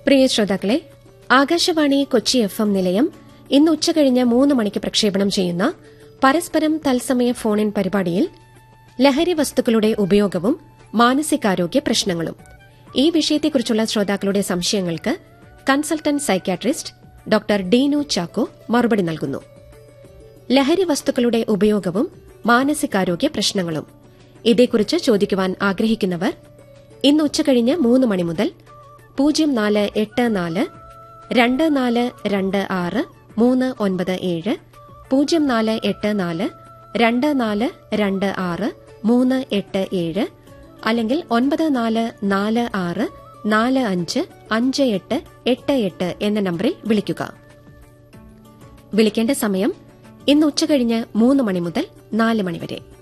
പ്രിയ ശ്രോതാക്കളെ Akashvani Kochi F M നിലയം ഇന്ന് ഉച്ചകഴിഞ്ഞ് മൂന്ന് മണിക്ക് പ്രക്ഷേപണം ചെയ്യുന്ന പരസ്പരം തത്സമയ ഫോണിൻ പരിപാടിയിൽ ലഹരി വസ്തുക്കളുടെ ഉപയോഗവും മാനസികാരോഗ്യ പ്രശ്നങ്ങളും ഈ വിഷയത്തെക്കുറിച്ചുള്ള ശ്രോതാക്കളുടെ സംശയങ്ങൾക്ക് consultant psychiatrist doctor Deenu Chacko മറുപടി നൽകുന്നു ലഹരി വസ്തുക്കളുടെ ഉപയോഗവും മാനസികാരോഗ്യ പ്രശ്നങ്ങളും ഇതേക്കുറിച്ച് ചോദിക്കുവാൻ ആഗ്രഹിക്കുന്നവർ ഇന്ന് ഉച്ചകഴിഞ്ഞ് മൂന്ന് മണി മുതൽ പൂജ്യം നാല് എട്ട് നാല് രണ്ട് നാല് രണ്ട് ആറ് മൂന്ന് ഒൻപത് ഏഴ് പൂജ്യം നാല് എട്ട് നാല് രണ്ട് നാല് രണ്ട് ആറ് മൂന്ന് എട്ട് ഏഴ് അല്ലെങ്കിൽ ഒൻപത് നാല് നാല് ആറ് നാല് അഞ്ച് അഞ്ച് എട്ട് എട്ട് എട്ട് എന്ന നമ്പറിൽ വിളിക്കുക വിളിക്കേണ്ട സമയം ഇന്ന് ഉച്ചകഴിഞ്ഞ് മൂന്ന് മണി മുതൽ നാല് മണി വരെ